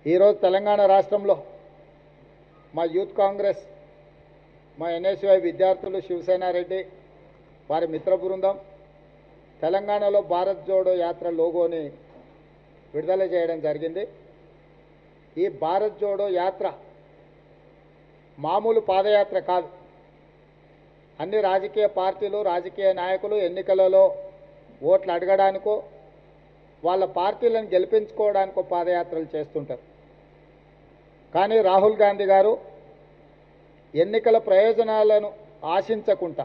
ఈరోజు తెలంగాణ రాష్ట్రంలో మా యూత్ కాంగ్రెస్ మా ఎన్ఎస్యుఐ విద్యార్థులు శివసేన రెడ్డి వారి మిత్ర బృందం తెలంగాణలో భారత్ జోడో యాత్ర లోగోని విడుదల చేయడం జరిగింది ఈ భారత్ జోడో యాత్ర మామూలు పాదయాత్ర కాదు అన్ని రాజకీయ పార్టీలు రాజకీయ నాయకులు ఎన్నికలలో ఓట్లు అడగడానికో వాళ్ళ పార్టీలను గెలిపించుకోవడానికో పాదయాత్రలు చేస్తుంటారు కానీ రాహుల్ గాంధీ గారు ఎన్నికల ప్రయోజనాలను ఆశించకుండా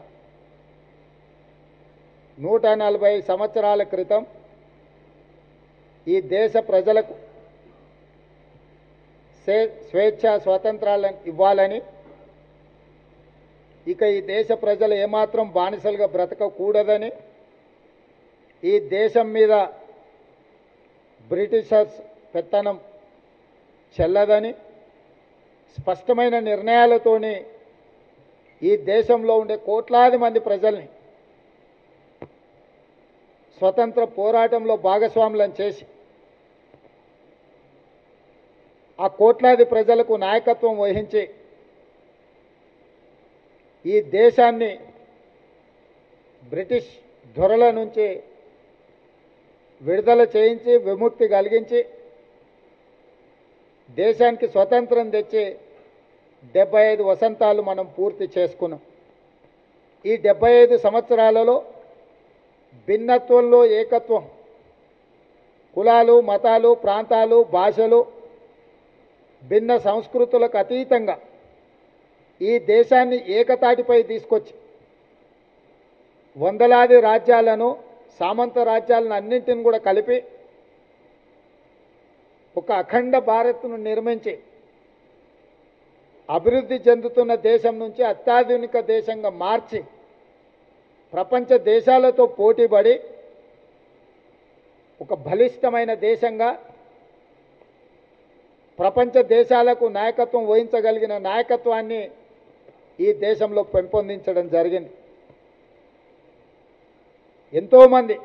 నూట నలభై సంవత్సరాల క్రితం ఈ దేశ ప్రజలకు స్వే స్వేచ్ఛ స్వాతంత్రాలను ఇవ్వాలని ఇక ఈ దేశ ప్రజలు ఏమాత్రం బానిసలుగా బ్రతకకూడదని ఈ దేశం మీద బ్రిటిషర్స్ పెత్తనం చెల్లదని స్పష్టమైన నిర్ణయాలతోని ఈ దేశంలో ఉండే కోట్లాది మంది ప్రజల్ని స్వతంత్ర పోరాటంలో భాగస్వాములను చేసి ఆ కోట్లాది ప్రజలకు నాయకత్వం వహించి ఈ దేశాన్ని బ్రిటిష్ దొరల నుంచి విడుదల చేయించి విముక్తి కలిగించి దేశానికి స్వతంత్రం తెచ్చి డెబ్బై ఐదు వసంతాలు మనం పూర్తి చేసుకున్నాం ఈ డెబ్బై ఐదు సంవత్సరాలలో భిన్నత్వంలో ఏకత్వం కులాలు మతాలు ప్రాంతాలు భాషలు భిన్న సంస్కృతులకు అతీతంగా ఈ దేశాన్ని ఏకతాటిపై తీసుకొచ్చి వందలాది రాజ్యాలను సామంత రాజ్యాలను అన్నింటిని కూడా కలిపి ఒక అఖండ భారత్ను నిర్మించి అభివృద్ధి చెందుతున్న దేశం నుంచి అత్యాధునిక దేశంగా మార్చి ప్రపంచ దేశాలతో పోటీపడి ఒక బలిష్టమైన దేశంగా ప్రపంచ దేశాలకు నాయకత్వం వహించగలిగిన నాయకత్వాన్ని ఈ దేశంలో పెంపొందించడం జరిగింది ఎంతోమంది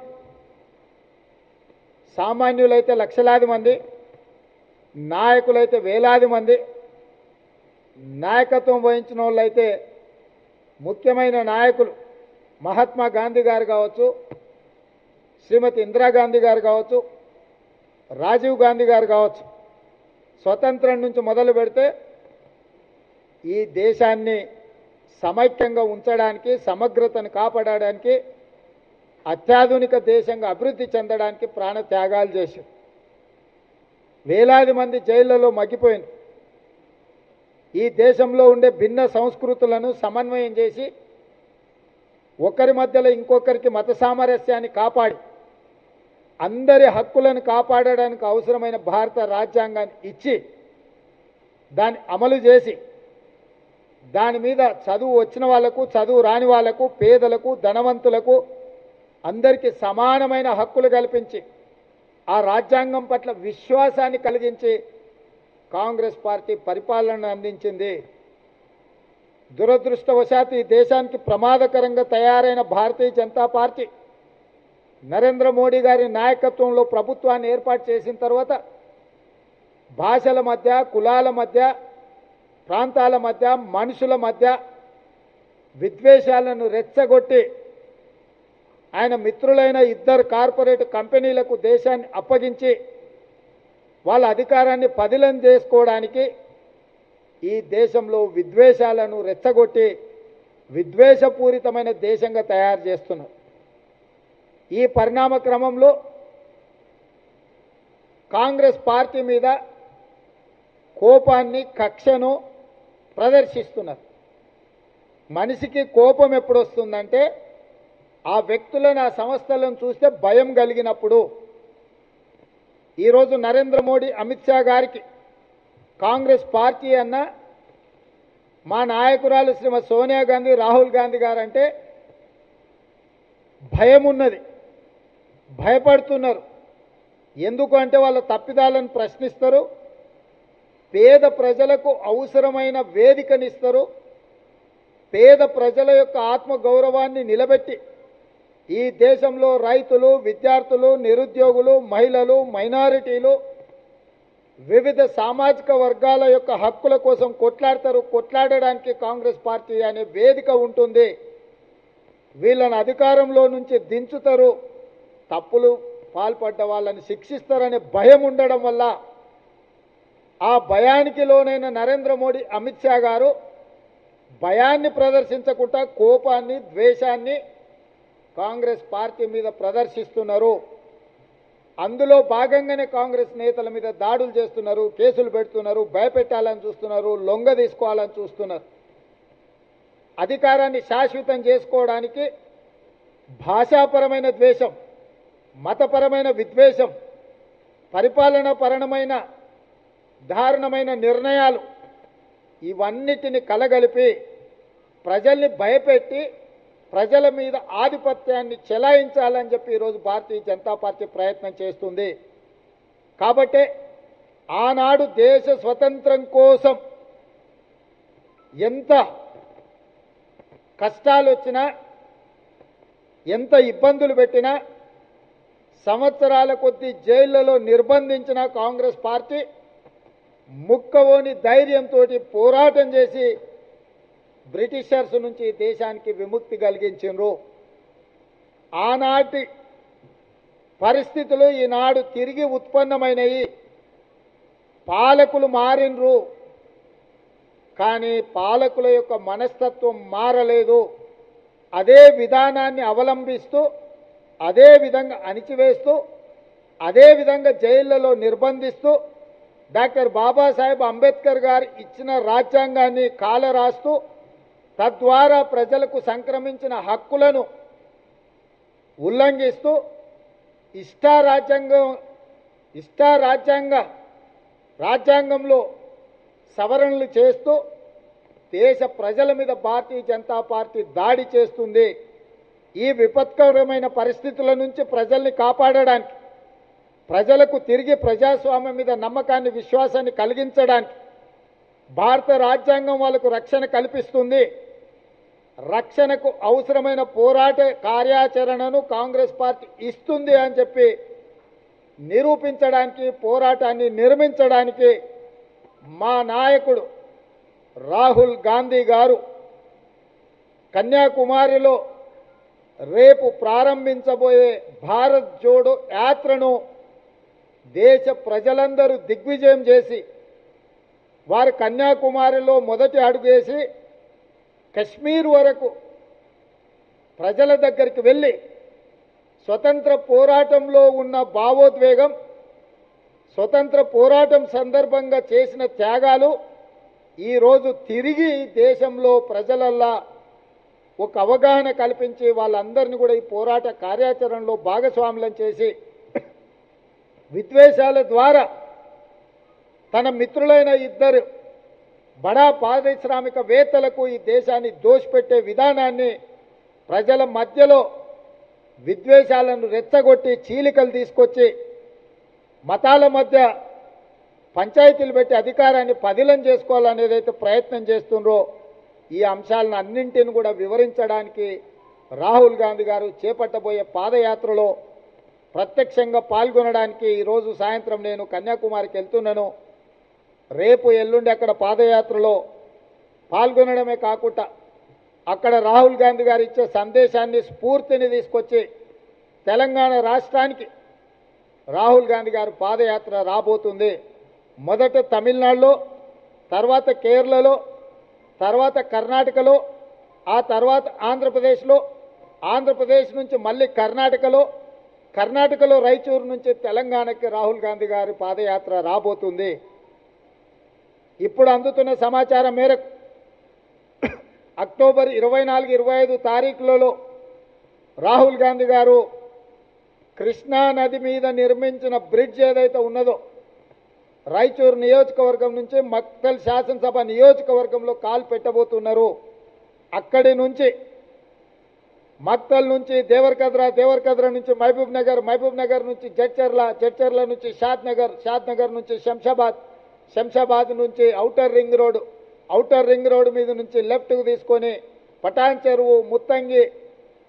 సామాన్యులైతే లక్షలాది మంది నాయకులైతే వేలాది మంది నాయకత్వం వహించిన వాళ్ళైతే ముఖ్యమైన నాయకులు మహాత్మా గాంధీ గారు కావచ్చు శ్రీమతి ఇందిరాగాంధీ గారు కావచ్చు రాజీవ్ గాంధీ గారు కావచ్చు స్వతంత్రం నుంచి మొదలు పెడితే ఈ దేశాన్ని సమైక్యంగా ఉంచడానికి సమగ్రతను కాపాడడానికి అత్యాధునిక దేశంగా అభివృద్ధి చెందడానికి ప్రాణ త్యాగాలు చేశారు వేలాది మంది జైళ్లలో మగ్గిపోయింది ఈ దేశంలో ఉండే భిన్న సంస్కృతులను సమన్వయం చేసి ఒకరి మధ్యలో ఇంకొకరికి మత సామరస్యాన్ని కాపాడి అందరి హక్కులను కాపాడడానికి అవసరమైన భారత రాజ్యాంగాన్ని ఇచ్చి దాన్ని అమలు చేసి దాని మీద చదువు వచ్చిన వాళ్లకు చదువు రాని వాళ్లకు పేదలకు ధనవంతులకు అందరికీ సమానమైన హక్కులు కల్పించి ఆ రాజ్యాంగం పట్ల విశ్వాసాన్ని కలిగించి కాంగ్రెస్ పార్టీ పరిపాలన అందించింది దురదృష్టవశాత్తు ఈ దేశానికి ప్రమాదకరంగా తయారైన భారతీయ జనతా పార్టీ నరేంద్ర మోడీ గారి నాయకత్వంలో ప్రభుత్వాన్ని ఏర్పాటు చేసిన తర్వాత భాషల మధ్య కులాల మధ్య ప్రాంతాల మధ్య మనుషుల మధ్య విద్వేషాలను రెచ్చగొట్టి ఆయన మిత్రులైన ఇద్దరు కార్పొరేట్ కంపెనీలకు దేశాన్ని అప్పగించి వాళ్ళ అధికారాన్ని పదిలం చేసుకోవడానికి ఈ దేశంలో విద్వేషాలను రెచ్చగొట్టి విద్వేషపూరితమైన దేశంగా తయారు చేస్తున్నారు ఈ పరిణామ క్రమంలో కాంగ్రెస్ పార్టీ మీద కోపాన్ని కక్షను ప్రదర్శిస్తున్నారు మనిషికి కోపం ఎప్పుడు వస్తుందంటే ఆ వ్యక్తులను ఆ సంస్థలను చూస్తే భయం కలిగినప్పుడు ఈరోజు నరేంద్ర మోడీ అమిత్ షా గారికి కాంగ్రెస్ పార్టీ అన్న మా నాయకురాలు శ్రీమతి సోనియా గాంధీ రాహుల్ గాంధీ గారంటే భయం ఉన్నది భయపడుతున్నారు ఎందుకు అంటే వాళ్ళ తప్పిదాలను ప్రశ్నిస్తారు పేద ప్రజలకు అవసరమైన వేదికనిస్తారు పేద ప్రజల యొక్క ఆత్మ గౌరవాన్ని నిలబెట్టి ఈ దేశంలో రైతులు విద్యార్థులు నిరుద్యోగులు మహిళలు మైనారిటీలు వివిధ సామాజిక వర్గాల యొక్క హక్కుల కోసం కొట్లాడతారు కొట్లాడడానికి కాంగ్రెస్ పార్టీ అనే వేదిక ఉంటుంది వీళ్ళని అధికారంలో నుంచి దించుతారు తప్పులు పాల్పడ్డ వాళ్ళని శిక్షిస్తారనే భయం ఉండడం వల్ల ఆ భయానికి లోనైన నరేంద్ర మోడీ అమిత్ షా గారు భయాన్ని ప్రదర్శించకుండా కోపాన్ని ద్వేషాన్ని కాంగ్రెస్ పార్టీ మీద ప్రదర్శిస్తున్నారు అందులో భాగంగానే కాంగ్రెస్ నేతల మీద దాడులు చేస్తున్నారు కేసులు పెడుతున్నారు భయపెట్టాలని చూస్తున్నారు లొంగ తీసుకోవాలని చూస్తున్నారు అధికారాన్ని శాశ్వతం చేసుకోవడానికి భాషాపరమైన ద్వేషం మతపరమైన విద్వేషం పరిపాలనాపరమైన దారుణమైన నిర్ణయాలు ఇవన్నిటిని కలగలిపి ప్రజల్ని భయపెట్టి ప్రజల మీద ఆధిపత్యాన్ని చెలాయించాలని చెప్పి ఈరోజు భారతీయ జనతా పార్టీ ప్రయత్నం చేస్తుంది కాబట్టే ఆనాడు దేశ స్వతంత్రం కోసం ఎంత కష్టాలు వచ్చినా ఎంత ఇబ్బందులు పెట్టినా సంవత్సరాల కొద్దీ జైళ్లలో నిర్బంధించిన కాంగ్రెస్ పార్టీ ముక్కవోని ధైర్యంతో పోరాటం చేసి బ్రిటిషర్స్ నుంచి ఈ దేశానికి విముక్తి కలిగించిండ్రు ఆనాటి పరిస్థితులు ఈనాడు తిరిగి ఉత్పన్నమైనవి పాలకులు మారినరు కానీ పాలకుల యొక్క మనస్తత్వం మారలేదు అదే విధానాన్ని అవలంబిస్తూ అదే విధంగా అణిచివేస్తూ అదే విధంగా జైళ్లలో నిర్బంధిస్తూ డాక్టర్ బాబాసాహెబ్ అంబేద్కర్ గారు ఇచ్చిన రాజ్యాంగాన్ని కాలరాస్తూ తద్వారా ప్రజలకు సంక్రమించిన హక్కులను ఉల్లంఘిస్తూ ఇష్టా రాజ్యాంగం ఇష్టా రాజ్యాంగ రాజ్యాంగంలో సవరణలు చేస్తూ దేశ ప్రజల మీద భారతీయ జనతా పార్టీ దాడి చేస్తుంది ఈ విపత్కరమైన పరిస్థితుల నుంచి ప్రజల్ని కాపాడడానికి ప్రజలకు తిరిగి ప్రజాస్వామ్యం మీద నమ్మకాన్ని విశ్వాసాన్ని కలిగించడానికి భారత రాజ్యాంగం వాళ్ళకు రక్షణ కల్పిస్తుంది రక్షణకు అవసరమైన పోరాట కార్యాచరణను కాంగ్రెస్ పార్టీ ఇస్తుంది అని చెప్పి నిరూపించడానికి పోరాటాన్ని నిర్మించడానికి మా నాయకుడు రాహుల్ గాంధీ గారు కన్యాకుమారిలో రేపు ప్రారంభించబోయే భారత్ జోడో యాత్రను దేశ ప్రజలందరూ దిగ్విజయం చేసి వారు కన్యాకుమారిలో మొదటి అడుగేసి కశ్మీర్ వరకు ప్రజల దగ్గరికి వెళ్ళి స్వతంత్ర పోరాటంలో ఉన్న భావోద్వేగం స్వతంత్ర పోరాటం సందర్భంగా చేసిన త్యాగాలు ఈరోజు తిరిగి ఈ దేశంలో ప్రజలల్లా ఒక అవగాహన కల్పించి వాళ్ళందరినీ కూడా ఈ పోరాట కార్యాచరణలో భాగస్వాములను చేసి విద్వేషాల ద్వారా తన మిత్రులైన ఇద్దరు బడా పారిశ్రామికవేత్తలకు ఈ దేశాన్ని దోషపెట్టే విధానాన్ని ప్రజల మధ్యలో విద్వేషాలను రెచ్చగొట్టి చీలికలు తీసుకొచ్చి మతాల మధ్య పంచాయతీలు పెట్టి అధికారాన్ని పదిలం చేసుకోవాలనేది అయితే ప్రయత్నం చేస్తుండ్రో ఈ అంశాలను అన్నింటిని కూడా వివరించడానికి రాహుల్ గాంధీ గారు చేపట్టబోయే పాదయాత్రలో ప్రత్యక్షంగా పాల్గొనడానికి ఈరోజు సాయంత్రం నేను కన్యాకుమారికి వెళ్తున్నాను రేపు ఎల్లుండి అక్కడ పాదయాత్రలో పాల్గొనడమే కాకుండా అక్కడ రాహుల్ గాంధీ గారు ఇచ్చే సందేశాన్ని స్ఫూర్తిని తీసుకొచ్చి తెలంగాణ రాష్ట్రానికి రాహుల్ గాంధీ గారు పాదయాత్ర రాబోతుంది మొదట తమిళనాడులో తర్వాత కేరళలో తర్వాత కర్ణాటకలో ఆ తర్వాత ఆంధ్రప్రదేశ్లో ఆంధ్రప్రదేశ్ నుంచి మళ్ళీ కర్ణాటకలో కర్ణాటకలో రైచూరు నుంచి తెలంగాణకి రాహుల్ గాంధీ గారి పాదయాత్ర రాబోతుంది ఇప్పుడు అందుతున్న సమాచారం మేరకు అక్టోబర్ ఇరవై నాలుగు ఇరవై ఐదు తారీఖులలో రాహుల్ గాంధీ గారు కృష్ణా నది మీద నిర్మించిన బ్రిడ్జ్ ఏదైతే ఉన్నదో రాయచూరు నియోజకవర్గం నుంచి మక్తల్ శాసనసభ నియోజకవర్గంలో కాలు పెట్టబోతున్నారు అక్కడి నుంచి మక్తల్ నుంచి దేవరకద్ర దేవరకద్ర నుంచి మహబూబ్ నగర్ మహబూబ్ నగర్ నుంచి జడ్చర్ల జడ్చర్ల నుంచి షాద్ నగర్ షాద్ నగర్ నుంచి శంషాబాద్ శంషాబాద్ నుంచి outer ring road outer ring road మీద నుంచి లెఫ్ట్కు తీసుకొని పటాన్ చెరువు ముత్తంగి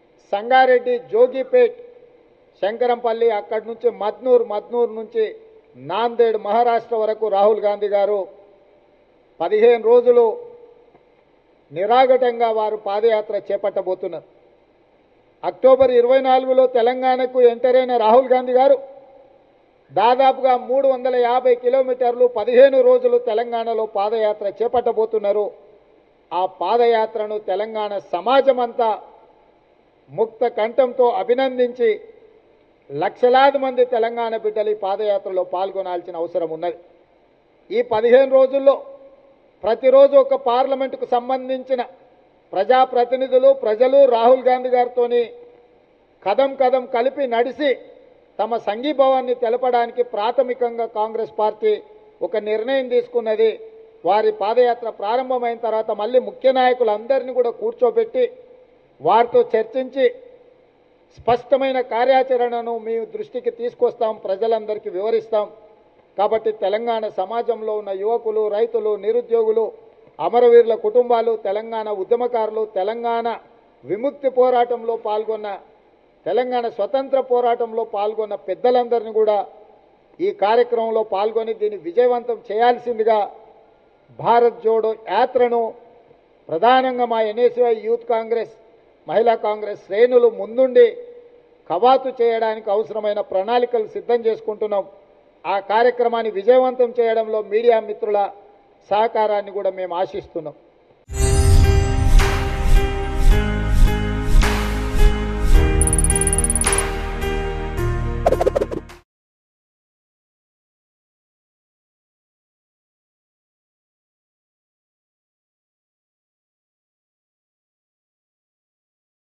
సంగారెడ్డి జోగిపేట్ శంకరంపల్లి అక్కడి నుంచి మద్నూర్ మద్నూర్ నుంచి నాందేడ్ మహారాష్ట్ర వరకు రాహుల్ గాంధీ గారు పదిహేను రోజులు నిరాఘటంగా వారు పాదయాత్ర చేపట్టబోతున్నారు అక్టోబర్ ఇరవై నాలుగులో తెలంగాణకు ఎంటర్ అయిన రాహుల్ గాంధీ గారు దాదాపుగా మూడు వందల యాభై కిలోమీటర్లు పదిహేను రోజులు తెలంగాణలో పాదయాత్ర చేపట్టబోతున్నారు ఆ పాదయాత్రను తెలంగాణ సమాజం అంతా ముక్త కంఠంతో అభినందించి లక్షలాది మంది తెలంగాణ బిడ్డలు ఈ పాదయాత్రలో పాల్గొనాల్సిన అవసరం ఉన్నది ఈ పదిహేను రోజుల్లో ప్రతిరోజు ఒక పార్లమెంటుకు సంబంధించిన ప్రజాప్రతినిధులు ప్రజలు రాహుల్ గాంధీ గారితో కదం కదం కలిపి నడిచి తమ సంఘీభావాన్ని తెలపడానికి ప్రాథమికంగా కాంగ్రెస్ పార్టీ ఒక నిర్ణయం తీసుకున్నది వారి పాదయాత్ర ప్రారంభమైన తర్వాత మళ్ళీ ముఖ్య నాయకులందరినీ కూడా కూర్చోబెట్టి వారితో చర్చించి స్పష్టమైన కార్యాచరణను మీ దృష్టికి తీసుకొస్తాం ప్రజలందరికీ వివరిస్తాం కాబట్టి తెలంగాణ సమాజంలో ఉన్న యువకులు రైతులు నిరుద్యోగులు అమరవీరుల కుటుంబాలు తెలంగాణ ఉద్యమకారులు తెలంగాణ విముక్తి పోరాటంలో పాల్గొన్న తెలంగాణ స్వతంత్ర పోరాటంలో పాల్గొన్న పెద్దలందరినీ కూడా ఈ కార్యక్రమంలో పాల్గొని దీన్ని విజయవంతం చేయాల్సిందిగా భారత్ జోడో యాత్రను ప్రధానంగా మా ఎన్ఎస్వై యూత్ కాంగ్రెస్ మహిళా కాంగ్రెస్ శ్రేణులు ముందుండి కవాతు చేయడానికి అవసరమైన ప్రణాళికలు సిద్ధం చేసుకుంటున్నాం ఆ కార్యక్రమాన్ని విజయవంతం చేయడంలో మీడియా మిత్రుల సహకారాన్ని కూడా మేము ఆశిస్తున్నాం